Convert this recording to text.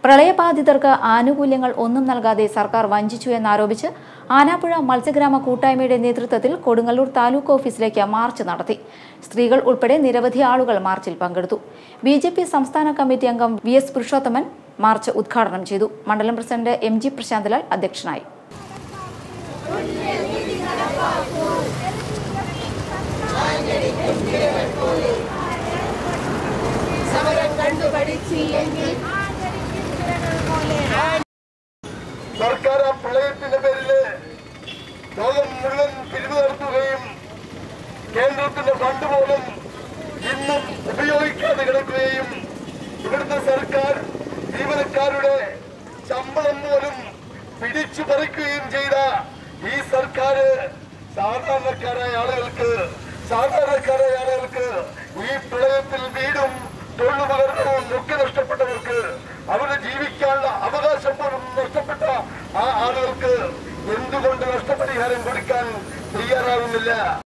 പ്രളയബാധിതർക്ക് ആനുകൂല്യങ്ങൾ ഒന്നും നൽകാതെ സർക്കാർ വഞ്ചിച്ചു എന്നാരോപിച്ച് ആനാപ്പുഴ മത്സ്യഗ്രാമ കൂട്ടായ്മയുടെ നേതൃത്വത്തിൽ കൊടുങ്ങല്ലൂർ താലൂക്ക് ഓഫീസിലേക്ക് മാർച്ച് നടത്തി സ്ത്രീകൾ ഉൾപ്പെടെ നിരവധി ആളുകൾ മാർച്ചിൽ പങ്കെടുത്തു ബി സംസ്ഥാന കമ്മിറ്റി അംഗം വി എസ് പുരുഷോത്തമൻ മാർച്ച് ഉദ്ഘാടനം ചെയ്തു മണ്ഡലം പ്രസിഡന്റ് എം ജി പ്രശാന്തലാൽ അധ്യക്ഷനായി സമരം കണ്ടു പഠിച്ചില്ലെങ്കിൽ സർക്കാർ ആ പ്രളയത്തിന്റെ പേരില് ലോകം മുഴുവൻ പിരിവ് നടത്തുകയും കേന്ദ്രത്തിന്റെ ഫണ്ട് പോലും ഇന്നും ഉപയോഗിക്കാതെ കിടക്കുകയും ഇവിടുത്തെ സർക്കാർ ജീവനക്കാരുടെ ശമ്പളം പോലും പിടിച്ചു പറിക്കുകയും ചെയ്ത ഈ സർക്കാർ സാധാരണക്കാരായ ആളുകൾക്ക് സാധാരണക്കാരായ ആളുകൾക്ക് ഈ പ്രളയത്തിൽ വീടും തൊഴിലുപകരണവും ഒക്കെ നഷ്ടപ്പെട്ടവർക്ക് അവരുടെ ജീവിക്കാനുള്ള അവകാശം പോലും നഷ്ടപ്പെട്ട ആ ആളുകൾക്ക് എന്തുകൊണ്ട് നഷ്ടപരിഹാരം കൊടുക്കാൻ തയ്യാറാവുന്നില്ല